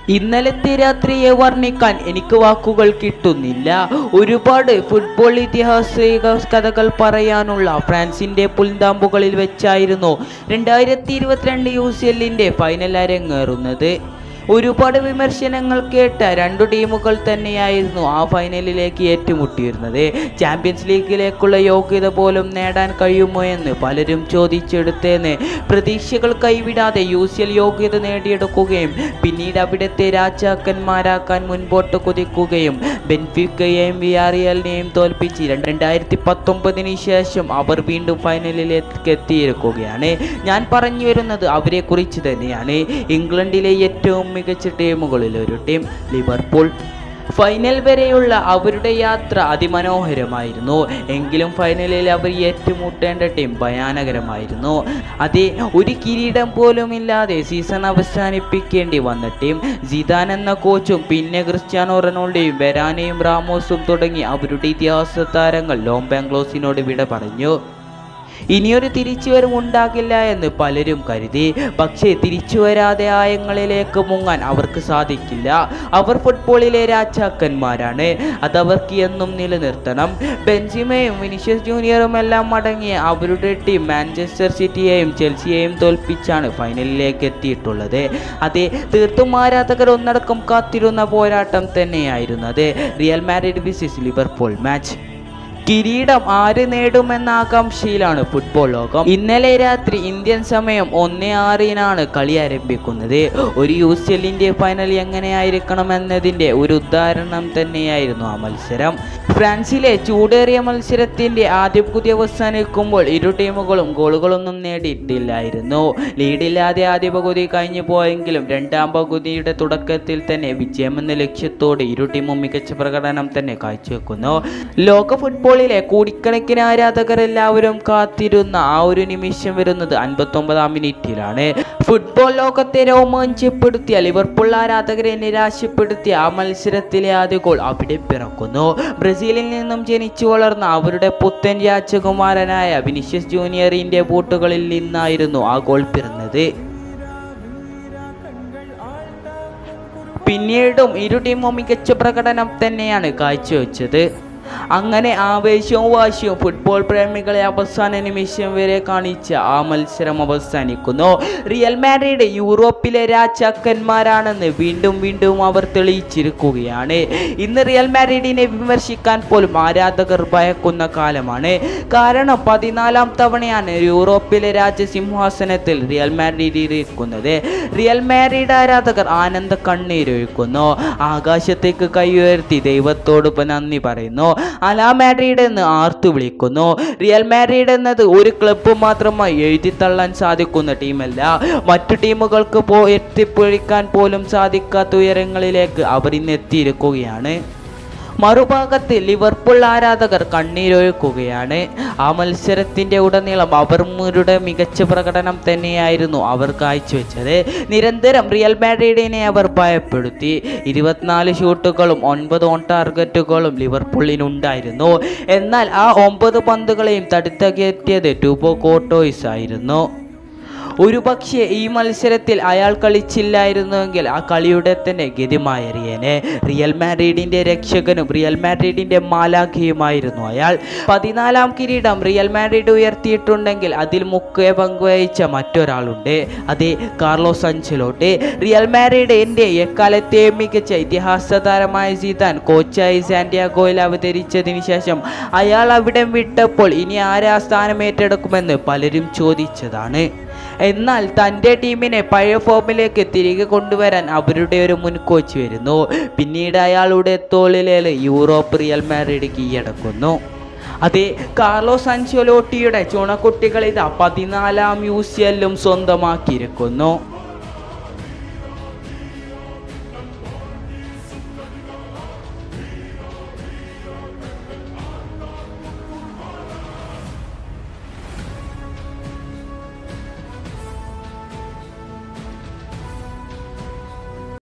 ഇന്നലത്തെ രാത്രിയെ വർണ്ണിക്കാൻ എനിക്ക് വാക്കുകൾ കിട്ടുന്നില്ല ഒരുപാട് ഫുട്ബോൾ ഇതിഹാസിക കഥകൾ പറയാനുള്ള ഫ്രാൻസിന്റെ പുൽന്താമ്പുകളിൽ വെച്ചായിരുന്നു രണ്ടായിരത്തി ഇരുപത്തിരണ്ട് യു സി എല്ലിന്റെ ഫൈനൽ അരങ്ങേറുന്നത് ഒരുപാട് വിമർശനങ്ങൾ കേട്ട രണ്ടു ടീമുകൾ തന്നെയായിരുന്നു ആ ഫൈനലിലേക്ക് ഏറ്റുമുട്ടിയിരുന്നത് ചാമ്പ്യൻസ് ലീഗിലേക്കുള്ള യോഗ്യത പോലും നേടാൻ കഴിയുമോ എന്ന് പലരും ചോദിച്ചെടുത്തേന്ന് പ്രതീക്ഷകൾ കൈവിടാതെ യു സി എൽ യോഗ്യത നേടിയെടുക്കുകയും പിന്നീട് അവിടുത്തെ രാജാക്കന്മാരാക്കാൻ മുൻപോട്ട് കുതിക്കുകയും ബെൻഫിക്കയെയും വിയാറിയലിനെയും തോൽപ്പിച്ച് രണ്ടായിരത്തി പത്തൊമ്പതിന് ശേഷം അവർ വീണ്ടും ഫൈനലിലേക്ക് എത്തിയിരിക്കുകയാണ് ഞാൻ പറഞ്ഞു വരുന്നത് അവരെ കുറിച്ച് തന്നെയാണ് ഇംഗ്ലണ്ടിലെ ഏറ്റവും മികച്ച ടീമുകളിൽ ഒരു ടീം ലിവർപൂൾ ഫൈനൽ വരെയുള്ള അവരുടെ യാത്ര അതിമനോഹരമായിരുന്നു എങ്കിലും ഫൈനലിൽ അവർ ഏറ്റുമുട്ടേണ്ട ടീം ഭയാനകരമായിരുന്നു അതെ ഒരു കിരീടം പോലുമില്ലാതെ സീസൺ അവസാനിപ്പിക്കേണ്ടി വന്ന ടീം സിദാൻ എന്ന കോച്ചും പിന്നെ ക്രിസ്ത്യാനോ റൊണാൾഡോയും വെരാനയും റാമോസും തുടങ്ങി അവരുടെ ഇതിഹാസ താരങ്ങൾ ലോം ബാംഗ്ലോസിനോട് വിട പറഞ്ഞു ഇനിയൊരു തിരിച്ചുവരവ് ഉണ്ടാകില്ല എന്ന് പലരും കരുതി പക്ഷേ തിരിച്ചു വരാതെ ആയങ്ങളിലേക്ക് മുങ്ങാൻ അവർക്ക് സാധിക്കില്ല അവർ ഫുട്ബോളിലെ രാജാക്കന്മാരാണ് അതവർക്ക് എന്നും നിലനിർത്തണം ബെൻസിമയും വിനിഷ്യസ് ജൂനിയറും എല്ലാം അടങ്ങിയ അവരുടെ ടീം മാഞ്ചസ്റ്റർ സിറ്റിയെയും ചെൽസിയെയും തോൽപ്പിച്ചാണ് ഫൈനലിലേക്ക് എത്തിയിട്ടുള്ളത് അതെ തീർത്തും ആരാധകർ ഒന്നടക്കം കാത്തിരുന്ന പോരാട്ടം തന്നെയായിരുന്നത് Real Madrid versus Liverpool match കിരീടം ആര് നേടുമെന്ന ആകാംക്ഷയിലാണ് ഫുട്ബോൾ ലോകം ഇന്നലെ രാത്രി ഇന്ത്യൻ സമയം ഒന്ന് ആറിനാണ് കളി ആരംഭിക്കുന്നത് ഒരു യു സി എല്ലിൻ്റെ ഫൈനൽ എങ്ങനെയായിരിക്കണം എന്നതിൻ്റെ ഒരു ഉദാഹരണം തന്നെയായിരുന്നു ആ മത്സരം ഫ്രാൻസിലെ ചൂടേറിയ മത്സരത്തിൻ്റെ ആദ്യ പുതിയ അവസാനിക്കുമ്പോൾ ഇരു ടീമുകളും ഗോളുകളൊന്നും നേടിയിട്ടില്ലായിരുന്നു ലീഡില്ലാതെ ആദ്യ പകുതി കഴിഞ്ഞു പോയെങ്കിലും രണ്ടാം പകുതിയുടെ തുടക്കത്തിൽ തന്നെ വിജയമെന്ന ലക്ഷ്യത്തോടെ ഇരു ടീമും മികച്ച പ്രകടനം തന്നെ കാഴ്ചവെക്കുന്നു ലോക ഫുട്ബോളിലെ കോടിക്കണക്കിന് ആരാധകർ എല്ലാവരും കാത്തിരുന്ന ആ ഒരു നിമിഷം വരുന്നത് അൻപത്തൊമ്പതാം മിനിറ്റിലാണ് ഫുട്ബോൾ ലോകത്തെ രോമാഞ്ചപ്പെടുത്തിയ ലിവർപൂൾ ആരാധകരെ നിരാശപ്പെടുത്തിയ ആ മത്സരത്തിലെ ആദ്യ ഗോൾ അവിടെ പിറക്കുന്നു ബ്രസീലിൽ നിന്നും ജനിച്ചു വളർന്ന അവരുടെ പുത്തൻ രാജകുമാരനായ വിനിഷ്യസ് ജൂനിയറിന്റെ ബൂട്ടുകളിൽ നിന്നായിരുന്നു ആ ഗോൾ പിറന്നത് പിന്നീടും ഇരു ടീമും മികച്ച പ്രകടനം തന്നെയാണ് കാഴ്ചവെച്ചത് അങ്ങനെ ആവേശവും വാശിയും ഫുട്ബോൾ പ്രേമികളെ അവസാന നിമിഷം വരെ കാണിച്ച ആ മത്സരം അവസാനിക്കുന്നു റിയൽ മാഡ്രിഡ് യൂറോപ്പിലെ രാജാക്കന്മാരാണെന്ന് വീണ്ടും വീണ്ടും അവർ തെളിയിച്ചിരിക്കുകയാണ് ഇന്ന് റിയൽ മാഡ്രിഡിനെ വിമർശിക്കാൻ പോലും ആരാധകർ ഭയക്കുന്ന കാലമാണ് കാരണം പതിനാലാം തവണയാണ് യൂറോപ്പിലെ രാജസിംഹാസനത്തിൽ റിയൽ മാഡ്രിഡ് ഇരിക്കുന്നത് റിയൽ മാഡ്രിഡ് ആരാധകർ ആനന്ദ കണ്ണീരൊഴുക്കുന്നു ആകാശത്തേക്ക് കൈ ഉയർത്തി ദൈവത്തോട് നന്ദി പറയുന്നു അലാ മാഡ്രിഡ് എന്ന് ആർത്തു വിളിക്കുന്നു റിയൽ മാഡ്രിഡ് എന്നത് ഒരു ക്ലബ്ബ് മാത്രമായി എഴുതിത്തള്ളാൻ സാധിക്കുന്ന ടീമല്ല മറ്റു ടീമുകൾക്ക് പോ എത്തിപ്പിടിക്കാൻ പോലും സാധിക്കാത്ത ഉയരങ്ങളിലേക്ക് അവർ ഇന്ന് എത്തിയിരിക്കുകയാണ് മറുഭാഗത്ത് ലിവർപൂൾ ആരാധകർ കണ്ണീരൊഴുക്കുകയാണ് ആ മത്സരത്തിൻ്റെ ഉടനീളം അവരുടെ മികച്ച പ്രകടനം തന്നെയായിരുന്നു അവർ കാഴ്ചവെച്ചത് നിരന്തരം റിയൽ മാഡ്രിഡിനെ അവർ ഭയപ്പെടുത്തി ഇരുപത്തിനാല് ഷൂട്ടുകളും ഒൻപത് ഓൺ ടാർഗറ്റുകളും ലിവർപൂളിനുണ്ടായിരുന്നു എന്നാൽ ആ ഒമ്പത് പന്തുകളെയും തടുത്തകയറ്റിയത് ടൂബോ കോട്ടോയ്സ് ആയിരുന്നു ഒരു പക്ഷേ ഈ മത്സരത്തിൽ അയാൾ കളിച്ചില്ലായിരുന്നുവെങ്കിൽ ആ കളിയുടെ തന്നെ ഗതി മാറിയേനെ റിയൽ മാഡ്രിഡിന്റെ രക്ഷകനും റിയൽ മാഡ്രിഡിന്റെ മാലാഖിയുമായിരുന്നു അയാൾ പതിനാലാം കിരീടം റിയൽ മാഡ്രിഡ് ഉയർത്തിയിട്ടുണ്ടെങ്കിൽ അതിൽ മുഖ്യ പങ്കുവഹിച്ച മറ്റൊരാളുണ്ട് അതെ കാർലോസ് അഞ്ചലോട്ട് റിയൽ മാഡ്രിഡ് എൻ്റെ എക്കാലത്തെ മികച്ച ഇതിഹാസ താരമായ സീതാൻ കോച്ചായി സാന്റിയാഗോയിൽ അവതരിച്ചതിന് ശേഷം അയാൾ അവിടം വിട്ടപ്പോൾ ഇനി ആരാ സ്ഥാനം ഏറ്റെടുക്കുമെന്ന് പലരും ചോദിച്ചതാണ് എന്നാൽ തൻ്റെ ടീമിനെ പഴയ ഫോമിലേക്ക് തിരികെ കൊണ്ടുവരാൻ അവരുടെ ഒരു മുൻ കോച്ച് വരുന്നു പിന്നീട് അയാളുടെ തോളിലേല് യൂറോപ്പ് റിയൽ മാഡ്രിഡ് കീഴടക്കുന്നു അതെ കാർലോസ് അൻചൊലോട്ടിയുടെ ചുണക്കുട്ടികൾ ഇതാ പതിനാലാം യു സി എല്ലും സ്വന്തമാക്കിയിരിക്കുന്നു